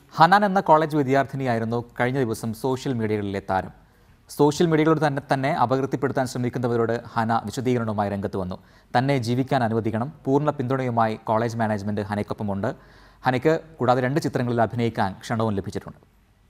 ഹനാൻ എന്ന കോളേജ് വിദ്യാർത്ഥിനിയായിരുന്നു കഴിഞ്ഞ ദിവസം സോഷ്യൽ മീഡിയകളിലെ താരം സോഷ്യൽ മീഡിയകളോട് തന്നെ തന്നെ അപകീർത്തിപ്പെടുത്താൻ ശ്രമിക്കുന്നവരോട് ഹന വിശദീകരണവുമായി രംഗത്ത് വന്നു തന്നെ ജീവിക്കാൻ അനുവദിക്കണം പൂർണ്ണ പിന്തുണയുമായി കോളേജ് മാനേജ്മെന്റ് ഹനയ്ക്കൊപ്പമുണ്ട് ഹനയ്ക്ക് കൂടാതെ രണ്ട് ചിത്രങ്ങളിൽ അഭിനയിക്കാൻ ക്ഷണവും ലഭിച്ചിട്ടുണ്ട്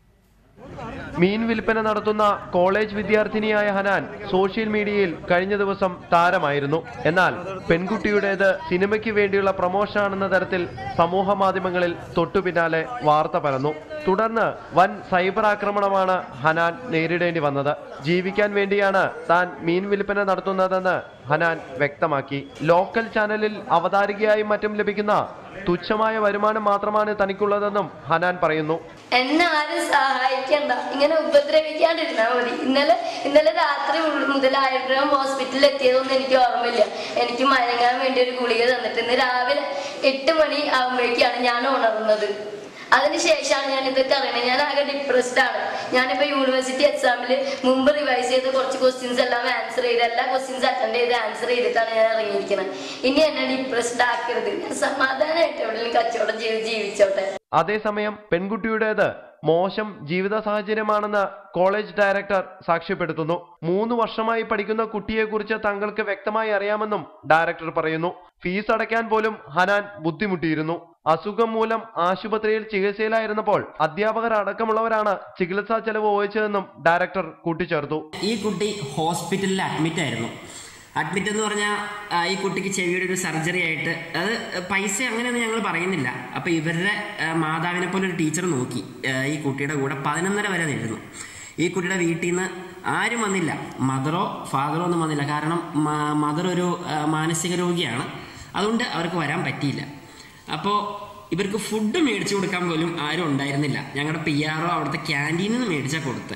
മീൻ വിൽപ്പന നടത്തുന്ന കോളേജ് വിദ്യാർത്ഥിനിയായ ഹനാൻ സോഷ്യൽ മീഡിയയിൽ കഴിഞ്ഞ ദിവസം താരമായിരുന്നു എന്നാൽ പെൺകുട്ടിയുടേത് സിനിമയ്ക്ക് വേണ്ടിയുള്ള പ്രമോഷനാണെന്ന തരത്തിൽ സമൂഹ മാധ്യമങ്ങളിൽ തൊട്ടു പിന്നാലെ വാർത്ത പരന്നു തുടർന്ന് വൻ സൈബർ ആക്രമണമാണ് ഹനാൻ നേരിടേണ്ടി വന്നത് ജീവിക്കാൻ വേണ്ടിയാണ് താൻ മീൻ വിൽപ്പന നടത്തുന്നതെന്ന് ഹനാൻ വ്യക്തമാക്കി ലോക്കൽ ചാനലിൽ അവതാരികയായും മറ്റും ലഭിക്കുന്ന തുച്ഛമായ വരുമാനം മാത്രമാണ് തനിക്കുള്ളതെന്നും ഹനാൻ പറയുന്നു എന്നെ ആരും സഹായിക്കണ്ട ഇങ്ങനെ ഉപദ്രവിക്കാണ്ടിരുന്നാ മതി ഇന്നലെ ഇന്നലെ രാത്രി മുതൽ- മുതലായിട്ടും ഹോസ്പിറ്റലിൽ എത്തിയതൊന്നും എനിക്ക് ഓർമ്മയില്ല എനിക്ക് മയങ്ങാൻ വേണ്ടി ഒരു ഗുളിക തന്നിട്ട് ഇന്ന് രാവിലെ എട്ട് മണി ആകുമ്പോഴേക്കാണ് ഞാൻ ഉണർന്നത് അതിനുശേഷമാണ് ഞാൻ ഇതൊക്കെ അറിയണത് ഞാൻ ആകെ ഡിപ്രസ്ഡ് ആണ് ഞാനിപ്പോ യൂണിവേഴ്സിറ്റി എക്സാമിൽ മുമ്പ് റിവൈസ് ചെയ്ത് കുറച്ച് ക്വസ്റ്റ്യൻസ് എല്ലാം ആൻസർ ചെയ്ത് എല്ലാ ക്വസ്റ്റ്യൻസ് അറ്റൻഡ് ചെയ്ത് ആൻസർ ചെയ്തിട്ടാണ് ഞാൻ ഇറങ്ങിയിരിക്കുന്നത് ഇനി എന്നെ ഡിപ്രസ്ഡ് ആക്കരുത് ഞാൻ സമാധാനമായിട്ട് എവിടെയെങ്കിലും കച്ചവടം ചെയ്ത് ജീവിച്ചോട്ടെ അതേസമയം പെൺകുട്ടിയുടേത് മോശം ജീവിത സാഹചര്യമാണെന്ന് കോളേജ് ഡയറക്ടർ സാക്ഷ്യപ്പെടുത്തുന്നു മൂന്ന് വർഷമായി പഠിക്കുന്ന കുട്ടിയെക്കുറിച്ച് തങ്ങൾക്ക് വ്യക്തമായി അറിയാമെന്നും ഡയറക്ടർ പറയുന്നു ഫീസ് അടയ്ക്കാൻ പോലും ഹനാൻ ബുദ്ധിമുട്ടിയിരുന്നു അസുഖം മൂലം ആശുപത്രിയിൽ ചികിത്സയിലായിരുന്നപ്പോൾ അധ്യാപകർ അടക്കമുള്ളവരാണ് ചികിത്സാ ചെലവ് വഹിച്ചതെന്നും ഡയറക്ടർ കൂട്ടിച്ചേർത്തു ഈ കുട്ടി ഹോസ്പിറ്റലിൽ അഡ്മിറ്റ് ആയിരുന്നു അഡ്മിറ്റ് എന്ന് പറഞ്ഞാൽ ആ, ഈ കുട്ടിക്ക് ചെവിയുടെ ഒരു സർജറി ആയിട്ട് അത് പൈസ അങ്ങനെയൊന്നും ഞങ്ങൾ പറയുന്നില്ല അപ്പോൾ ഇവരുടെ ആ, മാതാവിനെ പോലെ ഒരു ടീച്ചർ നോക്കി ആ, ഈ കുട്ടിയുടെ കൂടെ പതിനൊന്നര വരെ നിന്നു ഈ കുട്ടിയുടെ വീട്ടിൽ നിന്ന് ആരും വന്നില്ല മദറോ ഫാദറോ ഒന്നും വന്നില്ല കാരണം മദർ ഒരു ആ, മാനസിക രോഗിയാണ് അതുകൊണ്ട് അവർക്ക് വരാൻ പറ്റിയില്ല അപ്പോൾ ഇവർക്ക് ഫുഡ് മേടിച്ചു കൊടുക്കാൻ പോലും ആരും ഉണ്ടായിരുന്നില്ല ഞങ്ങളുടെ പി ആറോ അവിടുത്തെ ക്യാൻറ്റീനിൽ നിന്ന് മേടിച്ചാൽ കൊടുത്ത്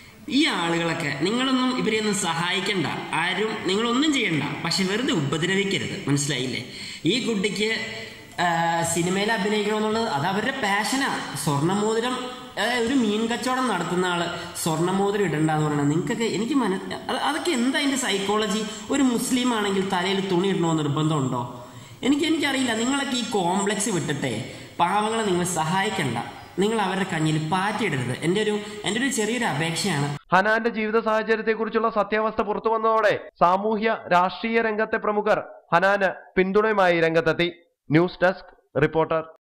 ഈ ആളുകളൊക്കെ നിങ്ങളൊന്നും ഇവരെയൊന്നും സഹായിക്കണ്ട ആരും നിങ്ങളൊന്നും ചെയ്യണ്ട പക്ഷെ വെറുതെ ഉപദ്രവിക്കരുത് മനസ്സിലായില്ലേ ഈ കുട്ടിക്ക് ആ, സിനിമയിൽ അഭിനയിക്കണമെന്നുള്ളത് അത് അവരുടെ പാഷനാ സ്വർണ്ണമോതിരം അതായത് ഒരു മീൻ കച്ചവടം നടത്തുന്ന ആള് സ്വർണ്ണമോതിരം ഇടണ്ടെന്ന് പറയുന്നത് നിങ്ങൾക്കൊക്കെ എനിക്ക് മന അത് അതൊക്കെ എന്താ അതിന്റെ സൈക്കോളജി ഒരു മുസ്ലിം ആണെങ്കിൽ തലയിൽ തുണി ഇടണമെന്ന് നിർബന്ധമുണ്ടോ എനിക്ക് എനിക്കറിയില്ല നിങ്ങളൊക്കെ ഈ കോംപ്ലക്സ് വിട്ടിട്ടേ പാവങ്ങളെ നിങ്ങൾ സഹായിക്കണ്ട നിങ്ങൾ അവരുടെ കഞ്ഞിൽ പാറ്റിയിടരുത് എൻ്റെ ഒരു എൻ്റെ ഒരു ചെറിയൊരു അപേക്ഷയാണ് ഹനാന്റെ ജീവിത സാഹചര്യത്തെക്കുറിച്ചുള്ള സത്യാവസ്ഥ പുറത്തു വന്നതോടെ സാമൂഹ്യ രാഷ്ട്രീയ രംഗത്തെ പ്രമുഖർ ഹനാന് പിന്തുണയുമായി രംഗത്തെത്തി ന്യൂസ് ഡെസ്ക് റിപ്പോർട്ടർ